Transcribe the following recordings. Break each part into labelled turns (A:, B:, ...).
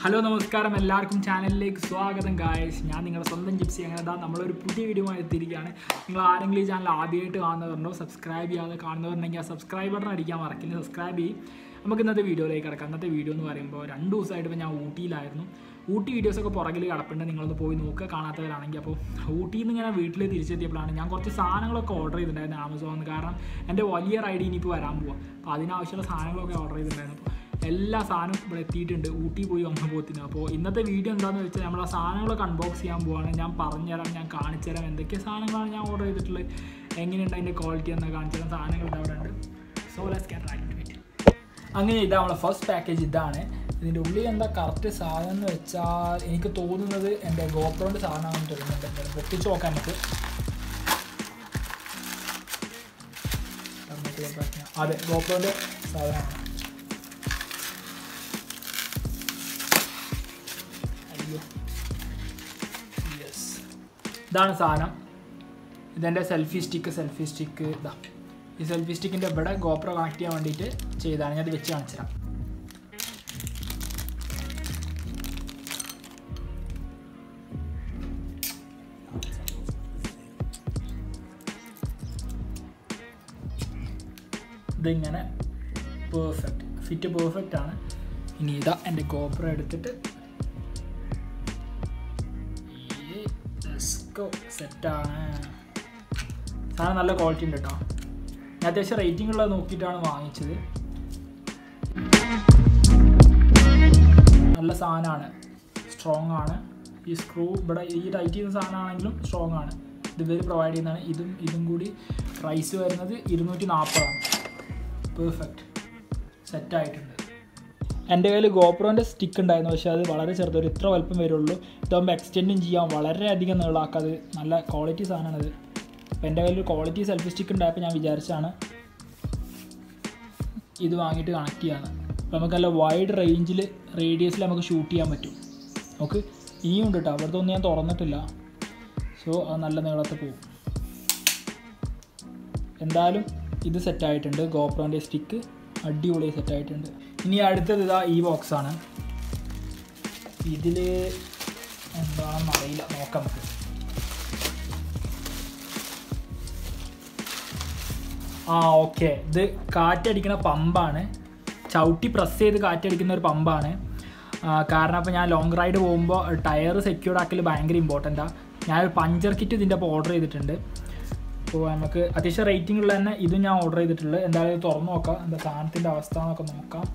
A: hello നമസ്കാരം എല്ലാവർക്കും ചാനലിലേക്ക് സ്വാഗതം ഗായസ് ഞാൻ നിങ്ങളുടെ സ്വന്തം ജിപ്സി അങ്ങനെ ഇതാ നമ്മളൊരു പുതിയ വീഡിയോ ആയി എത്തിയിരിക്കുകയാണ് നിങ്ങൾ ആരെങ്കിലും ഈ ചാനൽ ആദ്യമായിട്ട് കാണുന്നവരുണ്ടോ സബ്സ്ക്രൈബ് ചെയ്യാതെ കാണുന്നവരുണ്ടെങ്കിൽ ആ സബ്സ്ക്രൈബ് ബട്ടൺ അടിക്കാൻ മറക്കില്ല സബ്സ്ക്രൈബ് ചെയ്യും നമുക്ക് ഇന്നത്തെ വീഡിയോയിലേക്ക് കിടക്കാം ഇന്നത്തെ വീഡിയോ എന്ന് പറയുമ്പോൾ രണ്ട് ദിവസമായിട്ട് ഇപ്പോൾ ഞാൻ ഊട്ടിയിലായിരുന്നു ഊട്ടി വീഡിയോസൊക്കെ പുറകിൽ കിടപ്പുണ്ട് നിങ്ങളൊന്ന് പോയി നോക്കുക കാണാത്തവരാണെങ്കിൽ അപ്പോൾ ഊട്ടിയിൽ നിന്ന് ഇങ്ങനെ വീട്ടിൽ തിരിച്ചെത്തിയപ്പോഴാണ് ഞാൻ കുറച്ച് സാധനങ്ങളൊക്കെ ഓർഡർ ചെയ്തിട്ടുണ്ടായിരുന്നു ആമസോണിൽ കാരണം എൻ്റെ വലിയ റൈഡ് ഇനിയിപ്പോൾ വരാൻ പോവാം അപ്പോൾ അതിനാവശ്യമുള്ള സാധനങ്ങളൊക്കെ ഓർഡർ ചെയ്തിട്ടുണ്ടായിരുന്നു അപ്പോൾ എല്ലാ സാധനവും ഇവിടെ എത്തിയിട്ടുണ്ട് ഊട്ടി പോയി വന്ന പോത്തിന് അപ്പോൾ ഇന്നത്തെ വീഡിയോ എന്താണെന്ന് വെച്ചാൽ നമ്മൾ ആ സാധനങ്ങളൊക്കെ അൺബോക്സ് ചെയ്യാൻ പോവാണ് ഞാൻ പറഞ്ഞുതരാം ഞാൻ കാണിച്ചു തരാം എന്തൊക്കെ സാധനങ്ങളാണ് ഞാൻ ഓർഡർ ചെയ്തിട്ടുള്ളത് എങ്ങനെയുണ്ട് അതിൻ്റെ ക്വാളിറ്റി എന്ന് കാണിച്ചു തരാം സാധനങ്ങൾ ഇവിടെ അവിടെ ഉണ്ട് so let's get right to it അങ്ങനെ ഇതാ നമ്മളെ ഫസ്റ്റ് പാക്കേജ് ഇതാണ് ഇതിൻ്റെ ഉള്ളിൽ എന്താ കറക്റ്റ് സാധനം എന്ന് വെച്ചാൽ എനിക്ക് തോന്നുന്നത് എൻ്റെ ഗോപ്രോൻ്റെ സാധനമാണെന്ന് തോന്നുന്നുണ്ട് എന്തായാലും പൊട്ടിച്ച് നോക്കാം നമുക്ക് നമുക്ക് ഇതൊക്കെ- അതെ ഗോപ്രോൻ്റെ സാധനമാണ് അയ്യോ യെസ് ഇതാണ് സാധനം ഇതെൻ്റെ സെൽഫി സ്റ്റിക്ക് സെൽഫി സ്റ്റിക്ക് ഇതാ ഈ സെൽഫി സ്റ്റിക്കിൻ്റെ ഇവിടെ ഗോപ്രോ കണക്ട് ചെയ്യാൻ വേണ്ടിയിട്ട് ചെയ്താണ് ഞാൻ ഇത് വെച്ച് കാണിച്ചു തരാം ഇതിങ്ങനെ പെർഫെക്റ്റ് ഫിറ്റ് പെർഫെക്റ്റ് ആണ് ഇനി ഇതാ എൻ്റെ ഗോപ്രോ എടുത്തിട്ട് സെറ്റാണ് സാധനം നല്ല ക്വാളിറ്റി ഉണ്ട് കേട്ടോ ഞാൻ അത്യാവശ്യം റേറ്റിംഗ് ഉള്ളത് നോക്കിയിട്ടാണ് വാങ്ങിച്ചത് നല്ല സാധനമാണ് സ്ട്രോങ് ആണ് ഈ സ്ക്രൂ ഇവിടെ ഈ ടൈറ്റ് ചെയ്യുന്ന സാധനമാണെങ്കിലും സ്ട്രോങ് ആണ് ഇത് ഇവർ പ്രൊവൈഡ് ചെയ്യുന്നതാണ് ഇതും ഇതും കൂടി പ്രൈസ് വരുന്നത് ഇരുന്നൂറ്റി നാൽപ്പതാണ് പെർഫെക്റ്റ് സെറ്റായിട്ടുണ്ട് എൻ്റെ കയ്യിൽ ഗോപ്രോൻ്റെ സ്റ്റിക്ക് ഉണ്ടായിരുന്നു പക്ഷേ അത് വളരെ ചെറുത് ഒരു ഇത്ര വലുപ്പം വരുള്ളൂ ഇതാകുമ്പോൾ എക്സ്റ്റെൻഡും ചെയ്യാം വളരെയധികം നീളാക്കാത് നല്ല ക്വാളിറ്റി സാധനമാണത് അപ്പോൾ എൻ്റെ കയ്യിൽ ഒരു ക്വാളിറ്റി സെൽഫി സ്റ്റിക്ക് ഉണ്ടായപ്പോൾ ഞാൻ വിചാരിച്ചാണ് ഇത് വാങ്ങിയിട്ട് കണക്ട് ചെയ്യാണ് അപ്പോൾ നമുക്ക് നല്ല വൈഡ് റേഞ്ചിൽ റേഡിയസിൽ നമുക്ക് ഷൂട്ട് ചെയ്യാൻ പറ്റും നമുക്ക് ഇനിയും ഉണ്ട് കേട്ടോ അവിടുത്തെ ഒന്നും ഞാൻ തുറന്നിട്ടില്ല സോ അത് നല്ല നീളത്തിൽ പോകും എന്തായാലും ഇത് സെറ്റായിട്ടുണ്ട് ഗോപ്രോൻ്റെ സ്റ്റിക്ക് അടിപൊളി സെറ്റായിട്ടുണ്ട് ഇനി അടുത്തത് ഇതാ ഈ ബോക്സാണ് ഇതിൽ എന്താണെന്ന് അറിയില്ല നോക്കാം നമുക്ക് ആ ഓക്കെ ഇത് കാറ്റടിക്കുന്ന പമ്പാണ് ചവിട്ടി പ്രസ് ചെയ്ത് കാറ്റടിക്കുന്ന ഒരു പമ്പാണ് ആ, കാരണം അപ്പോൾ ഞാൻ ലോങ് റൈഡ് പോകുമ്പോൾ ടയർ സെക്യൂർഡ് ആക്കൽ ഭയങ്കര ഇമ്പോർട്ടൻറ്റാണ് ഞാനൊരു പഞ്ചർ കിറ്റ് ഇതിൻ്റെ അപ്പോൾ ഓർഡർ ചെയ്തിട്ടുണ്ട് അപ്പോൾ നമുക്ക് അത്യാവശ്യം റേറ്റിംഗ് ഉള്ള തന്നെ ഇതും ഞാൻ ഓർഡർ ചെയ്തിട്ടുള്ളത് എന്തായാലും ഇത് തുറന്നു നോക്കാം എന്താ സാധനത്തിൻ്റെ അവസ്ഥ എന്നൊക്കെ നോക്കാം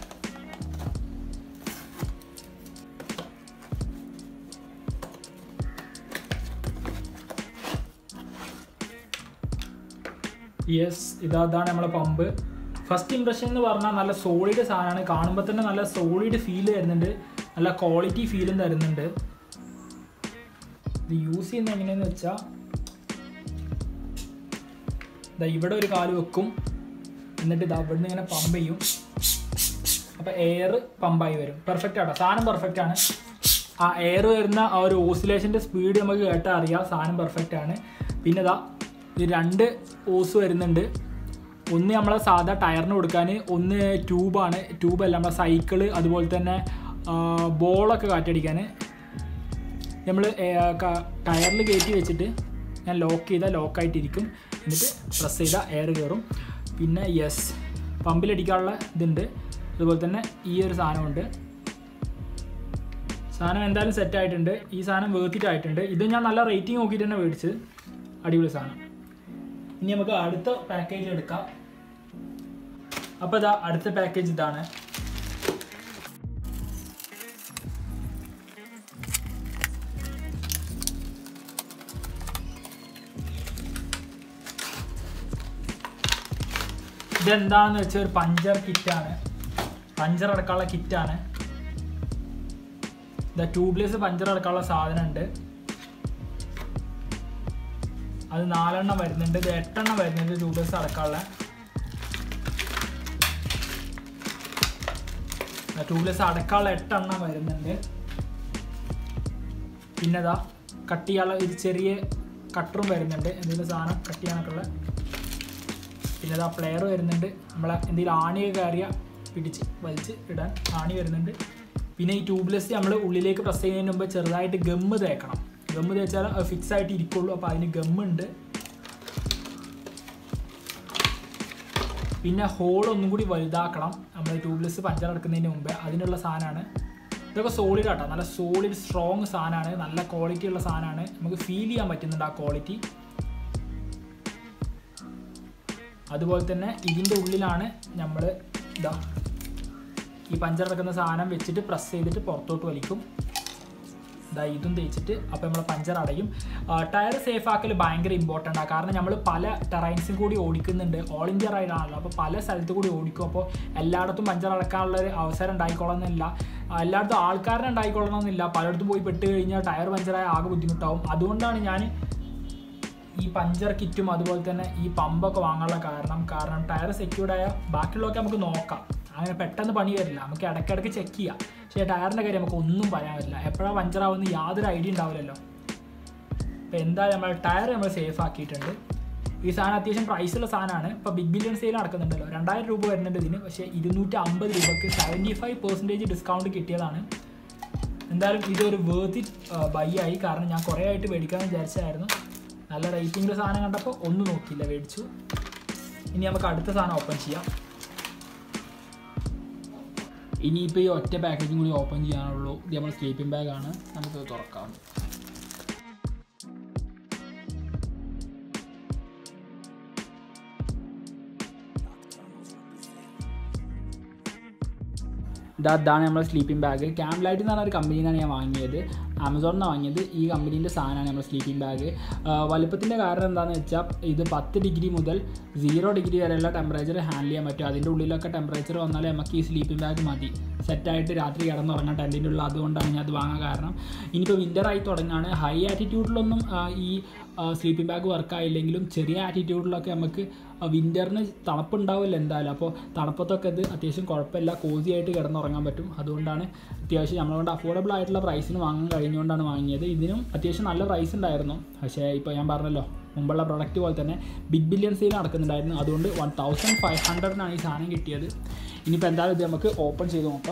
A: യെസ് ഇതാ അതാണ് നമ്മളെ പമ്പ് ഫസ്റ്റ് ഇംപ്രഷൻ എന്ന് പറഞ്ഞാൽ നല്ല സോളിഡ് സാധനമാണ് കാണുമ്പോൾ തന്നെ നല്ല സോളിഡ് ഫീൽ തരുന്നുണ്ട് നല്ല ക്വാളിറ്റി ഫീലും തരുന്നുണ്ട് ഇത് യൂസ് ചെയ്യുന്നത് എങ്ങനെയെന്ന് വെച്ചാൽ ഇതാ ഇവിടെ ഒരു കാല് വെക്കും എന്നിട്ട് ഇത് അവിടെ നിന്ന് ഇങ്ങനെ പമ്പ് ചെയ്യും അപ്പോൾ എയർ പമ്പായി വരും പെർഫെക്റ്റ് ആട്ടോ സാധനം പെർഫെക്റ്റ് ആണ് ആ എയർ വരുന്ന ആ ഒരു ഓസിലേഷൻ്റെ സ്പീഡ് നമുക്ക് കേട്ടാൽ അറിയാം സാധനം പെർഫെക്റ്റ് ആണ് പിന്നെ ഇതാ ഇത് രണ്ട് ഓസ് വരുന്നുണ്ട് ഒന്ന് നമ്മളെ സാധാ ടയറിന് കൊടുക്കാൻ ഒന്ന് ട്യൂബാണ് ട്യൂബല്ല നമ്മളെ സൈക്കിള് അതുപോലെ തന്നെ ബോളൊക്കെ കാറ്റടിക്കാൻ നമ്മൾ ടയറിൽ കയറ്റി വെച്ചിട്ട് ഞാൻ ലോക്ക് ചെയ്താൽ ലോക്കായിട്ടിരിക്കും എന്നിട്ട് പ്രസ് ചെയ്താൽ എയർ കയറും പിന്നെ യെസ് പമ്പിലടിക്കാനുള്ള ഇതുണ്ട് അതുപോലെ തന്നെ ഈ ഒരു സാധനമുണ്ട് സാധനം എന്തായാലും സെറ്റ് ആയിട്ടുണ്ട് ഈ സാധനം വേർത്തിട്ടായിട്ടുണ്ട് ഇത് ഞാൻ നല്ല റേറ്റിംഗ് നോക്കിയിട്ട് തന്നെ മേടിച്ചത് അടിപൊളി സാധനം ഇനി നമുക്ക് അടുത്ത പാക്കേജ് എടുക്കാം അപ്പോൾ ഇതാ അടുത്ത പാക്കേജ് ഇതാണ് ഇതെന്താണെന്ന് വെച്ചാൽ ഒരു പഞ്ചർ കിറ്റാണ് പഞ്ചർ അടക്കാനുള്ള കിറ്റാണ് ഇതാ ട്യൂബ്ലെസ് പഞ്ചർ അടക്കാനുള്ള സാധനമുണ്ട് അത് നാലെണ്ണം വരുന്നുണ്ട് ഇത് എട്ടെണ്ണം വരുന്നുണ്ട് ട്യൂബ്ലെസ് അടക്കാനുള്ള ട്യൂബ്ലെസ് അടക്കാനുള്ള എട്ടെണ്ണം വരുന്നുണ്ട് പിന്നെ ഇതാ കട്ട് ചെയ്യാനുള്ള ഒരു ചെറിയ കട്ടറും വരുന്നുണ്ട് എന്തെങ്കിലും സാധനം കട്ട് ചെയ്യാനൊക്കെ ഉള്ള പിന്നെ ഇതാ പ്ലെയർ വരുന്നുണ്ട് നമ്മളെ എന്തെങ്കിലും ആണിയൊക്കെ കയറിയ പിടിച്ച് വലിച്ച് ഇടാൻ ആണി വരുന്നുണ്ട് പിന്നെ ഈ ട്യൂബ്ലെസ് നമ്മൾ ഉള്ളിലേക്ക് പ്രസ് ചെയ്യുന്നതിന് മുമ്പ് ചെറുതായിട്ട് ഗമ്മ് തേക്കണം ഗമ്മ് തേച്ചാൽ ഫിക്സ് ആയിട്ട് ഇരിക്കുള്ളൂ അപ്പോൾ അതിന് ഗമ്മുണ്ട് പിന്നെ ഹോൾ ഒന്നും കൂടി വലുതാക്കണം നമ്മൾ ട്യൂബ്ലെസ് പഞ്ചർ എടുക്കുന്നതിന് മുമ്പ് അതിനുള്ള സാധനമാണ് ഇതൊക്കെ സോളിഡ് ആട്ടോ നല്ല സോളിഡ് സ്ട്രോങ് സാധനമാണ് നല്ല ക്വാളിറ്റി ഉള്ള സാധനമാണ് നമുക്ക് ഫീൽ ചെയ്യാൻ പറ്റുന്നുണ്ട് ആ ക്വാളിറ്റി അതുപോലെ തന്നെ ഇതിൻ്റെ ഉള്ളിലാണ് നമ്മൾ ഇതാ ഈ പഞ്ചർ ഇറക്കുന്ന സാധനം വെച്ചിട്ട് പ്രസ് ചെയ്തിട്ട് പുറത്തോട്ട് വലിക്കും ഇതാ ഇതും തേച്ചിട്ട് അപ്പോൾ നമ്മൾ പഞ്ചർ അടയും ടയർ സേഫ് ആക്കൽ ഭയങ്കര ഇമ്പോർട്ടൻ്റ് ആണ് കാരണം നമ്മൾ പല ടെറൈൻസും കൂടി ഓടിക്കുന്നുണ്ട് ഓൾ ഇന്ത്യ റൈഡാണല്ലോ അപ്പോൾ പല സ്ഥലത്ത് കൂടി ഓടിക്കും അപ്പോൾ എല്ലായിടത്തും പഞ്ചർ അടക്കാനുള്ള ഒരു അവസരം ഉണ്ടായിക്കൊള്ളണമെന്നില്ല എല്ലായിടത്തും ആൾക്കാരെ ഉണ്ടായിക്കൊള്ളണമെന്നില്ല പലയിടത്തും പോയി പെട്ട് കഴിഞ്ഞാൽ ടയർ പഞ്ചറായ ആകെ ബുദ്ധിമുട്ടാവും അതുകൊണ്ടാണ് ഞാൻ ഈ പഞ്ചർ കിറ്റും അതുപോലെ തന്നെ ഈ പമ്പൊക്കെ വാങ്ങാനുള്ള കാരണം കാരണം ടയർ സെക്യൂർഡ് ആയ ബാക്കിയുള്ളതൊക്കെ നമുക്ക് നോക്കാം അങ്ങനെ പെട്ടെന്ന് പണി വരില്ല നമുക്ക് ഇടയ്ക്കിടയ്ക്ക് ചെക്ക് ചെയ്യാം പക്ഷേ ടയറിൻ്റെ കാര്യം നമുക്ക് ഒന്നും പറയാൻ പറ്റില്ല എപ്പോഴാണ് പഞ്ചറാവുന്ന യാതൊരു ഐഡിയ ഉണ്ടാവില്ലല്ലോ അപ്പോൾ എന്തായാലും നമ്മൾ ടയർ നമ്മൾ സേഫ് ആക്കിയിട്ടുണ്ട് ഈ സാധനം അത്യാവശ്യം പ്രൈസുള്ള സാധനമാണ് ഇപ്പോൾ ബിഗ് ബില്യൺ സെയിൽ നടക്കുന്നുണ്ടല്ലോ രണ്ടായിരം രൂപ വരുന്നുണ്ട് ഇതിന് പക്ഷേ ഇരുന്നൂറ്റി അമ്പത് രൂപയ്ക്ക് സെവൻറ്റി ഫൈവ് പെർസെൻറ്റേജ് ഡിസ്കൗണ്ട് കിട്ടിയതാണ് എന്തായാലും ഇതൊരു വേർത്ത് ബൈ ആയി കാരണം ഞാൻ കുറേ ആയിട്ട് മേടിക്കാമെന്ന് വിചാരിച്ചായിരുന്നു നല്ല റേറ്റിംഗിൽ സാധനം കണ്ടപ്പോൾ ഒന്നും നോക്കിയില്ല മേടിച്ചു ഇനി നമുക്ക് അടുത്ത സാധനം ഓപ്പൺ ചെയ്യാം ഇനിയിപ്പോൾ ഈ ഒറ്റ പാക്കേജും കൂടി ഓപ്പൺ ചെയ്യാനുള്ളൂ ഇത് നമ്മൾ സ്ലീപ്പിംഗ് ബാഗാണ് നമുക്ക് തുറക്കാം ഇതാ ഇതാണ് നമ്മുടെ സ്ലീപ്പിംഗ് ബാഗ് ക്യാമ്പ് ലൈറ്റ് എന്ന് പറഞ്ഞ ഒരു കമ്പനിയിൽ നിന്നാണ് ഞാൻ വാങ്ങിയത് ആമസോണിൽ നിന്ന് വാങ്ങിയത് ഈ കമ്പനീൻ്റെ സാധനമാണ് നമ്മുടെ സ്ലീപ്പിംഗ് ബാഗ് വലുപ്പത്തിൻ്റെ കാരണം എന്താണെന്ന് വെച്ചാൽ ഇത് പത്ത് ഡിഗ്രി മുതൽ സീറോ ഡിഗ്രി വരെയുള്ള ടെമ്പറേച്ചർ ഹാൻഡിൽ ചെയ്യാൻ പറ്റും അതിൻ്റെ ഉള്ളിലൊക്കെ ടെമ്പറേച്ചർ വന്നാൽ നമുക്ക് ഈ സ്ലീപ്പിംഗ് ബാഗ് മതി സെറ്റായിട്ട് രാത്രി കിടന്നുറങ്ങാൻ ടെൻറ്റിൻ്റെ ഉള്ളിൽ അതുകൊണ്ടാണ് ഞാൻ അത് വാങ്ങാൻ കാരണം ഇനിയിപ്പോൾ വിൻ്റർ ആയി തുടങ്ങുകയാണ് ഹൈ ആറ്റിറ്റ്യൂഡിലൊന്നും ഈ സ്ലീപ്പിംഗ് ബാഗ് വർക്ക് ആയില്ലെങ്കിലും ചെറിയ ആറ്റിറ്റ്യൂഡിലൊക്കെ നമുക്ക് വിൻ്ററിന് തണുപ്പുണ്ടാവില്ല എന്തായാലും അപ്പോൾ തണുപ്പത്തൊക്കെ ഇത് അത്യാവശ്യം കുഴപ്പമില്ല കോസി ആയിട്ട് കിടന്നുറങ്ങാൻ പറ്റും അതുകൊണ്ടാണ് അത്യാവശ്യം നമ്മളോട് അഫോർഡബിൾ ആയിട്ടുള്ള പ്രൈസിന് വാങ്ങാൻ കഴിഞ്ഞുകൊണ്ടാണ് വാങ്ങിയത് ഇതിനും അത്യാവശ്യം നല്ല പ്രൈസ് ഉണ്ടായിരുന്നു പക്ഷേ ഇപ്പോൾ ഞാൻ പറഞ്ഞല്ലോ മുമ്പുള്ള പ്രൊഡക്റ്റ് പോലെ തന്നെ ബിഗ് ബില്യൺ സെയിൽ നടക്കുന്നുണ്ടായിരുന്നു അതുകൊണ്ട് വൺ തൗസൻഡ് ഫൈവ് ഹൺഡ്രഡിനാണ് ഈ സാധനം കിട്ടിയത് ഇനിയിപ്പോൾ എന്തായാലും ഇത് നമുക്ക് ഓപ്പൺ ചെയ്ത് നോക്കാം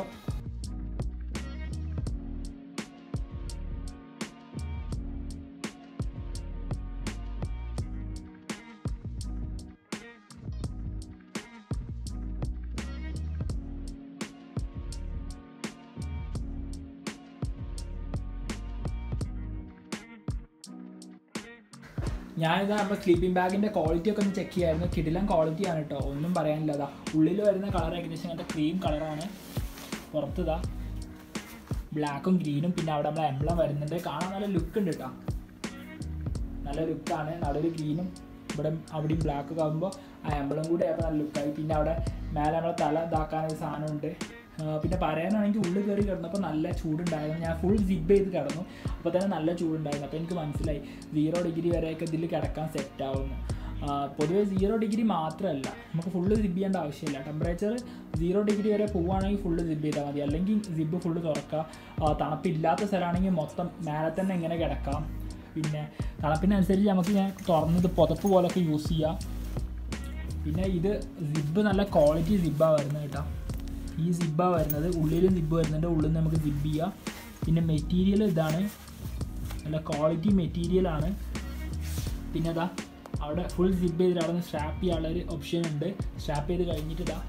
A: ഞാനിത് നമ്മുടെ സ്ലീപ്പിംഗ് ബാഗിൻ്റെ ക്വാളിറ്റി ഒക്കെ ഒന്ന് ചെക്ക് ചെയ്യായിരുന്നു കിടിലം ക്വാളിറ്റിയാണ് കേട്ടോ ഒന്നും പറയാനില്ല അതാ ഉള്ളിൽ വരുന്ന കളർ ഏകദേശം അങ്ങനത്തെ ക്രീം കളറാണ് പുറത്ത് ഇതാ ബ്ലാക്കും ഗ്രീനും പിന്നെ അവിടെ നമ്മളെ എംബ്ലം വരുന്നുണ്ട് കാണാൻ നല്ല ലുക്ക് ഉണ്ട് കേട്ടോ നല്ല ലുക്കാണ് നല്ലൊരു ഗ്രീനും ഇവിടെ അവിടെയും ബ്ലാക്ക് ഒക്കെ ആകുമ്പോൾ ആ എംബ്ലം കൂടി ആയപ്പോൾ നല്ല ലുക്കായി പിന്നെ അവിടെ മേലെ നമ്മളെ തല ഇതാക്കാനൊരു സാധനമുണ്ട് പിന്നെ പറയാനാണെങ്കിൽ ഉള്ളിൽ കയറി കിടന്നപ്പോൾ നല്ല ചൂടുണ്ടായിരുന്നു ഞാൻ ഫുൾ സിബ് ചെയ്ത് കിടന്നു അപ്പോൾ തന്നെ നല്ല ചൂടുണ്ടായിരുന്നു അപ്പോൾ എനിക്ക് മനസ്സിലായി സീറോ ഡിഗ്രി വരെയൊക്കെ ഇതിൽ കിടക്കാൻ സെറ്റ് ആവുന്നു പൊതുവേ സീറോ ഡിഗ്രി മാത്രമല്ല നമുക്ക് ഫുള്ള് സിബ് ചെയ്യേണ്ട ആവശ്യമില്ല ടെമ്പറേച്ചർ സീറോ ഡിഗ്രി വരെ പോവുകയാണെങ്കിൽ ഫുള്ള് സിബ് ചെയ്താൽ മതി അല്ലെങ്കിൽ സിബ് ഫുള്ള് തുറക്കുക തണുപ്പില്ലാത്ത സ്ഥലമാണെങ്കിൽ മൊത്തം മേലെ തന്നെ ഇങ്ങനെ കിടക്കാം പിന്നെ തണുപ്പിനനുസരിച്ച് നമുക്ക് ഞാൻ തുറന്നത് പുതപ്പ് പോലൊക്കെ യൂസ് ചെയ്യാം പിന്നെ ഇത് സിബ് നല്ല ക്വാളിറ്റി സിബ്ബാണ് വരുന്നത് കേട്ടോ ഈ സിബ്ബാണ് വരുന്നത് ഉള്ളിലും സിബ് വരുന്നുണ്ട് ഉള്ളിൽ നിന്ന് നമുക്ക് സിബ് ചെയ്യാം പിന്നെ മെറ്റീരിയൽ ഇതാണ് നല്ല ക്വാളിറ്റി മെറ്റീരിയലാണ് പിന്നെ ഇതാ അവിടെ ഫുൾ സിബ് ചെയ്തിട്ട് അവിടെ നിന്ന് സ്ട്രാപ്പ് ചെയ്യാനുള്ള ഒരു ഓപ്ഷൻ ഉണ്ട് സ്ട്രാപ്പ് ചെയ്ത് കഴിഞ്ഞിട്ട് ഇതാ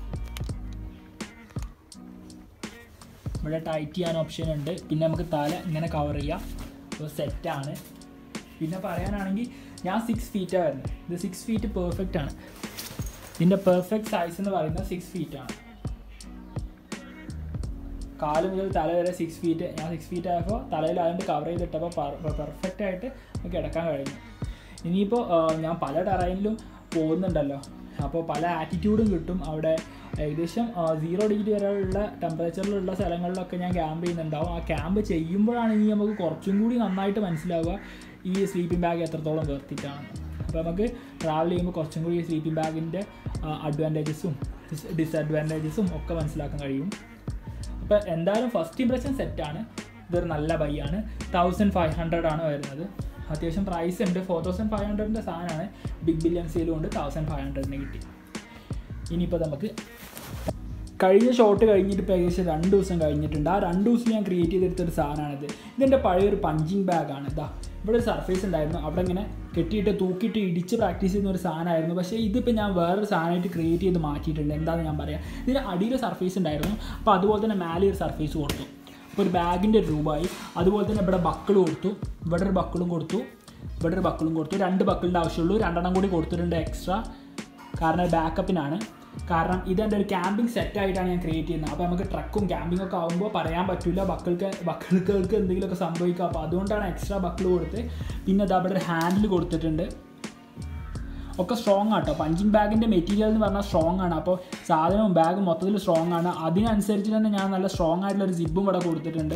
A: ഇവിടെ ടൈറ്റ് ചെയ്യാൻ ഓപ്ഷൻ ഉണ്ട് പിന്നെ നമുക്ക് തല ഇങ്ങനെ കവർ ചെയ്യാം അപ്പോൾ സെറ്റാണ് പിന്നെ പറയാനാണെങ്കിൽ ഞാൻ സിക്സ് ഫീറ്റാണ് വരുന്നത് ഇത് സിക്സ് ഫീറ്റ് പെർഫെക്റ്റ് ആണ് ഇതിൻ്റെ പെർഫെക്റ്റ് സൈസ് എന്ന് പറയുന്നത് സിക്സ് ഫീറ്റ് ആണ് കാല് മുതൽ തല വരെ സിക്സ് ഫീറ്റ് ഞാൻ സിക്സ് ഫീറ്റ് ആയപ്പോൾ തലയിൽ അതുകൊണ്ട് കവർ ചെയ്തിട്ടപ്പോൾ പെർഫെക്റ്റ് ആയിട്ട് കിടക്കാൻ കഴിഞ്ഞു ഇനിയിപ്പോൾ ഞാൻ പല ടെറൈനിലും പോകുന്നുണ്ടല്ലോ അപ്പോൾ പല ആറ്റിറ്റ്യൂഡും കിട്ടും അവിടെ ഏകദേശം സീറോ ഡിഗ്രി വരെയുള്ള ടെമ്പറേച്ചറിലുള്ള സ്ഥലങ്ങളിലൊക്കെ ഞാൻ ക്യാമ്പ് ചെയ്യുന്നുണ്ടാവും ആ ക്യാമ്പ് ചെയ്യുമ്പോഴാണ് ഇനി നമുക്ക് കുറച്ചും കൂടി നന്നായിട്ട് മനസ്സിലാവുക ഈ സ്ലീപ്പിംഗ് ബാഗ് എത്രത്തോളം വേർത്തിട്ടാണ് അപ്പോൾ നമുക്ക് ട്രാവൽ ചെയ്യുമ്പോൾ കുറച്ചും കൂടി ഈ സ്ലീപ്പിംഗ് ബാഗിൻ്റെ അഡ്വാൻറ്റേജസും ഡിസഡ്വാൻറ്റേജസും ഒക്കെ മനസ്സിലാക്കാൻ കഴിയും അപ്പോൾ എന്തായാലും ഫസ്റ്റ് ഇംപ്രഷൻ സെറ്റാണ് ഇതൊരു നല്ല ബൈ ആണ് തൗസൻഡ് ഫൈവ് ഹൺഡ്രഡ് ആണ് വരുന്നത് അത്യാവശ്യം പ്രൈസ് ഉണ്ട് ഫോർ തൗസൻഡ് ഫൈവ് ഹൺഡ്രഡിൻ്റെ സാധനമാണ് ബിഗ് ബില്യൺ സെയിലും ഉണ്ട് തൗസൻഡ് ഫൈവ് ഹൺഡ്രഡിന് കിട്ടി ഇനിയിപ്പോൾ നമുക്ക് കഴിഞ്ഞ ഷോട്ട് കഴിഞ്ഞിട്ട് ഇപ്പോൾ ഏകദേശം രണ്ട് ദിവസം കഴിഞ്ഞിട്ടുണ്ട് ആ രണ്ട് ദിവസം ഞാൻ ക്രിയേറ്റ് ചെയ്തെടുത്തൊരു സാധനമാണിത് ഇതെൻ്റെ പഴയൊരു പഞ്ചിങ് ബാഗാണ് ഇതാ ഇവിടെ ഒരു സർഫേസ് ഉണ്ടായിരുന്നു അവിടെ ഇങ്ങനെ കെട്ടിയിട്ട് തൂക്കിയിട്ട് ഇടിച്ച് പ്രാക്ടീസ് ചെയ്യുന്ന ഒരു സാധനമായിരുന്നു പക്ഷേ ഇതിപ്പോൾ ഞാൻ വേറൊരു സാധനമായിട്ട് ക്രിയേറ്റ് ചെയ്ത് മാറ്റിയിട്ടുണ്ട് എന്താണെന്ന് ഞാൻ പറയാം ഇതിന് അടിയിൽ സർഫേസ് ഉണ്ടായിരുന്നു അപ്പോൾ അതുപോലെ തന്നെ മേലെ ഒരു സർഫേസ് കൊടുത്തു അപ്പോൾ ഒരു ബാഗിൻ്റെ രൂപമായി അതുപോലെ തന്നെ ഇവിടെ ബക്കിൾ കൊടുത്തു ഇവിടെ ഒരു ബക്കിളും കൊടുത്തു ഇവിടെ ഒരു ബക്കിളും കൊടുത്തു രണ്ട് ബക്കിളിൻ്റെ ആവശ്യമുള്ളൂ രണ്ടെണ്ണം കൂടി കൊടുത്തിട്ടുണ്ട് എക്സ്ട്രാ കാരണം ബാക്കപ്പിനാണ് കാരണം ഇതെൻ്റെ ഒരു ക്യാമ്പിംഗ് സെറ്റായിട്ടാണ് ഞാൻ ക്രിയേറ്റ് ചെയ്യുന്നത് അപ്പോൾ നമുക്ക് ട്രക്കും ക്യാമ്പിംഗ് ഒക്കെ ആകുമ്പോൾ പറയാൻ പറ്റില്ല ബക്കൾക്ക് ബക്കൾക്ക് എന്തെങ്കിലുമൊക്കെ സംഭവിക്കുക അപ്പോൾ അതുകൊണ്ടാണ് എക്സ്ട്രാ ബക്കിൾ കൊടുത്ത് പിന്നെ ഇതാ ഇവിടെ ഒരു ഹാൻഡിൽ കൊടുത്തിട്ടുണ്ട് ഒക്കെ സ്ട്രോങ് ആട്ടോ പഞ്ചിങ് ബാഗിൻ്റെ മെറ്റീരിയൽ എന്ന് പറഞ്ഞാൽ സ്ട്രോങ് ആണ് അപ്പോൾ സാധനവും ബാഗും മൊത്തത്തിൽ സ്ട്രോങ് ആണ് അതിനനുസരിച്ച് തന്നെ ഞാൻ നല്ല സ്ട്രോങ് ആയിട്ടുള്ള ഒരു സിബും ഇവിടെ കൊടുത്തിട്ടുണ്ട്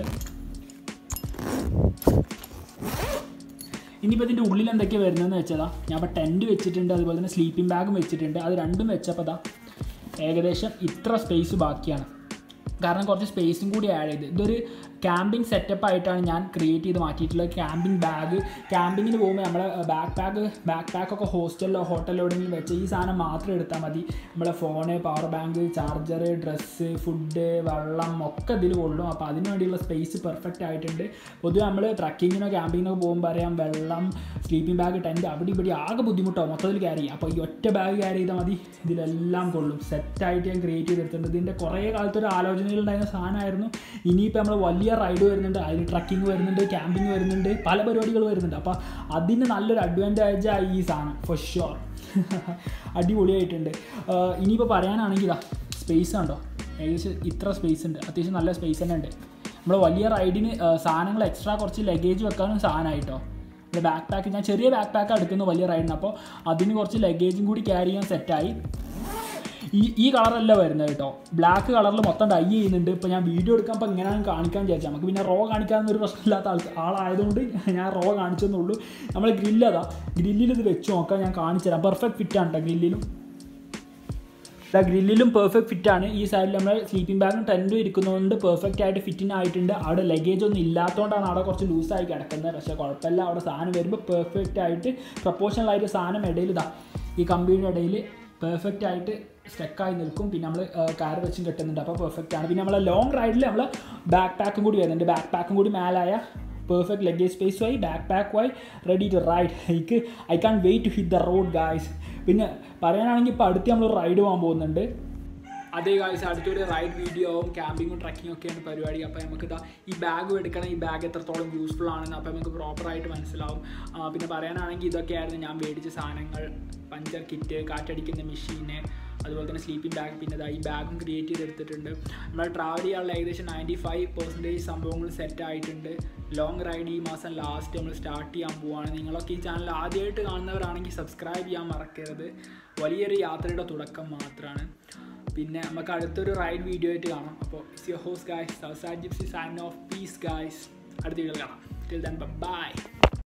A: ഇനിയിപ്പോൾ ഇതിൻ്റെ ഉള്ളിൽ എന്തൊക്കെയാണ് വരുന്നതെന്ന് വെച്ചതാ ഞാൻ ഇപ്പോൾ ടെൻറ്റ് വെച്ചിട്ടുണ്ട് അതുപോലെ തന്നെ സ്ലീപ്പിംഗ് ബാഗും വെച്ചിട്ടുണ്ട് അത് രണ്ടും വെച്ചപ്പോൾ ദാ ഏകദേശം ഇത്ര സ്പേസ് ബാക്കിയാണ് കാരണം കുറച്ച് സ്പേസും കൂടി ആഡ് ചെയ്ത് ഇതൊരു ക്യാമ്പിംഗ് സെറ്റപ്പ് ആയിട്ടാണ് ഞാൻ ക്രിയേറ്റ് ചെയ്ത് മാറ്റിയിട്ടുള്ളത് ക്യാമ്പിംഗ് ബാഗ് ക്യാമ്പിങ്ങിന് പോകുമ്പോൾ നമ്മുടെ ബാക്ക് പാക്ക് ബാക്ക് പാക്കൊക്കെ ഹോസ്റ്റലിലോ ഹോട്ടലിലോ എവിടെയെങ്കിലും വെച്ച് ഈ സാധനം മാത്രം എടുത്താൽ മതി നമ്മുടെ phone power bank charger dress food വെള്ളം ഒക്കെ ഇതിൽ കൊള്ളും അപ്പോൾ അതിന് വേണ്ടിയുള്ള സ്പേസ് പെർഫെക്റ്റ് ആയിട്ടുണ്ട് പൊതുവെ നമ്മൾ ട്രക്കിങ്ങിനോ ക്യാമ്പിങ്ങിനോ പോകുമ്പോൾ അറിയാം വെള്ളം സ്ലീപ്പിംഗ് ബാഗ് ടെൻറ്റ് അവിടെ ഇവിടെ ആകെ ബുദ്ധിമുട്ടാവും മൊത്തത്തിൽ ക്യാരി ചെയ്യും അപ്പോൾ ഈ ഒറ്റ ബാഗ് ക്യാരി ചെയ്താൽ മതി ഇതിലെല്ലാം കൊള്ളും സെറ്റായിട്ട് ഞാൻ ക്രിയേറ്റ് ചെയ്തെടുത്തിട്ടുണ്ട് ഇതിൻ്റെ കുറേ കാലത്ത് ഒരു ആലോചനയിലുണ്ടായിരുന്ന സാധനമായിരുന്നു ഇനിയിപ്പോൾ നമ്മൾ വലിയ റൈഡ് വരുന്നുണ്ട് അതിൽ ട്രക്കിംഗ് വരുന്നുണ്ട് ക്യാമ്പിംഗ് വരുന്നുണ്ട് പല പരിപാടികൾ വരുന്നുണ്ട് അപ്പോൾ അതിന് നല്ലൊരു അഡ്വാൻറ്റേജ് ആയി ഈ സാധനം ഫോർ ഷുവർ അടിപൊളിയായിട്ടുണ്ട് ആഹ് ഇനിയിപ്പോൾ പറയാനാണെങ്കിൽ ഇതാ സ്പേസ് ഉണ്ടോ ഏകദേശം ഇത്ര സ്പേസ് ഉണ്ട് അത്യാവശ്യം നല്ല സ്പേസ് തന്നെ ഉണ്ട് നമ്മൾ വലിയ റൈഡിന് സാധനങ്ങൾ എക്സ്ട്രാ കുറച്ച് ലഗേജ് വെക്കാനും സാധനമായിട്ടോ ഇവിടെ ബാക്ക് പാക്ക് ഞാൻ ചെറിയ ബാക്ക് പാക്ക് എടുക്കുന്നു വലിയ റൈഡിന് അപ്പോൾ അതിന് കുറച്ച് ലഗേജും കൂടി ക്യാരി ചെയ്യാൻ സെറ്റായി ഈ ഈ കളറല്ല വരുന്നത് കേട്ടോ ബ്ലാക്ക് കളറിൽ മൊത്തം ഡൈ ചെയ്യുന്നുണ്ട് ഇപ്പോൾ ഞാൻ വീഡിയോ എടുക്കാൻ ഇപ്പോൾ എങ്ങനെയാണ് കാണിക്കാൻ വിചാരിച്ചു നമുക്ക് പിന്നെ റോ കാണിക്കാനൊരു പ്രശ്നമില്ലാത്ത ആൾ ആളായതുകൊണ്ട് ഞാൻ റോ കാണിച്ചെന്നുള്ളൂ നമ്മൾ ഗ്രില്ലതാ ഗ്രില്ലിൽ ഇത് വെച്ച് നോക്കാം ഞാൻ കാണിച്ചു തരാം പെർഫെക്റ്റ് ഫിറ്റാണ് കേട്ടോ ഗ്രില്ലിലും ഗ്രില്ലിലും പെർഫെക്റ്റ് ഫിറ്റാണ് ഈ സൈഡിൽ നമ്മൾ സ്ലീപ്പിംഗ് ബാഗും ടെൻറ്റും ഇരിക്കുന്നതുകൊണ്ട് പെർഫെക്റ്റ് ആയിട്ട് ഫിറ്റിന് ആയിട്ടുണ്ട് അവിടെ ലഗേജ് ഒന്നും ഇല്ലാത്തതുകൊണ്ടാണ് അവിടെ കുറച്ച് ലൂസായി കിടക്കുന്നത് പക്ഷേ കുഴപ്പമില്ല അവിടെ സാധനം വരുമ്പോൾ പെർഫെക്റ്റ് ആയിട്ട് പ്രപ്പോർഷണൽ ആയിട്ട് സാധനം ഇടയിൽ ഇതാ ഈ കമ്പിയുടെ ഇടയിൽ പെർഫെക്റ്റ് ആയിട്ട് സ്റ്റക്കായി നിൽക്കും പിന്നെ നമ്മൾ കാർ വെച്ചും കെട്ടുന്നുണ്ട് അപ്പോൾ പെർഫെക്റ്റ് ആണ് പിന്നെ നമ്മളെ ലോങ് റൈഡിൽ നമ്മൾ ബാക്ക് പാക്കും കൂടി വരുന്നുണ്ട് ബാക്ക് പാക്കും കൂടി മേലായ പെർഫെക്റ്റ് ലഗേജ് സ്പേസുമായി ബാക്ക് പാക്കുമായി റെഡി ടു റൈഡ് എനിക്ക് I can't wait to hit the road guys പിന്നെ പറയാനാണെങ്കിൽ ഇപ്പോൾ അടുത്ത് നമ്മൾ റൈഡ് പോകാൻ പോകുന്നുണ്ട് അതേ ഗായ്സ് അടുത്തൊരു റൈഡ് വീഡിയോവും ക്യാമ്പിങ്ങും ട്രക്കിങ്ങും ഒക്കെയാണ് പരിപാടി അപ്പോൾ നമുക്ക് ഇതാ ഈ ബാഗ് എടുക്കണം ഈ ബാഗ് എത്രത്തോളം യൂസ്ഫുൾ ആണെന്ന് അപ്പോൾ നമുക്ക് പ്രോപ്പറായിട്ട് മനസ്സിലാവും ആ, പിന്നെ പറയാനാണെങ്കിൽ ഇതൊക്കെയായിരുന്നു ഞാൻ മേടിച്ച സാധനങ്ങൾ പഞ്ചർ കിറ്റ് കാറ്റടിക്കുന്ന മെഷീന് അതുപോലെ തന്നെ സ്ലീപ്പിംഗ് ബാഗ് പിന്നെ ഇതാ ഈ ബാഗും ക്രിയേറ്റ് ചെയ്തെടുത്തിട്ടുണ്ട് നമ്മൾ ട്രാവൽ ചെയ്യാനുള്ള ഏകദേശം നയൻറ്റി ഫൈവ് പെർസെൻറ്റേജ് സംഭവങ്ങൾ സെറ്റ് ആയിട്ടുണ്ട് ലോങ് റൈഡ് ഈ മാസം ലാസ്റ്റ് നമ്മൾ സ്റ്റാർട്ട് ചെയ്യാൻ പോവുകയാണ് നിങ്ങളൊക്കെ ഈ ചാനൽ ആദ്യമായിട്ട് കാണുന്നവരാണെങ്കിൽ സബ്സ്ക്രൈബ് ചെയ്യാൻ മറക്കരുത് വലിയൊരു യാത്രയുടെ തുടക്കം മാത്രമാണ് പിന്നെ നമുക്ക് അടുത്തൊരു റൈഡ് വീഡിയോ ആയിട്ട് കാണാം അപ്പോൾ ഇറ്റ്സ് യുവർ ഹോസ് ഗായ്സ് സൗസാഡ് gypsy sign off peace guys അടുത്ത വീഡിയോ കാണാം ടിൽ ദൻ ബൈ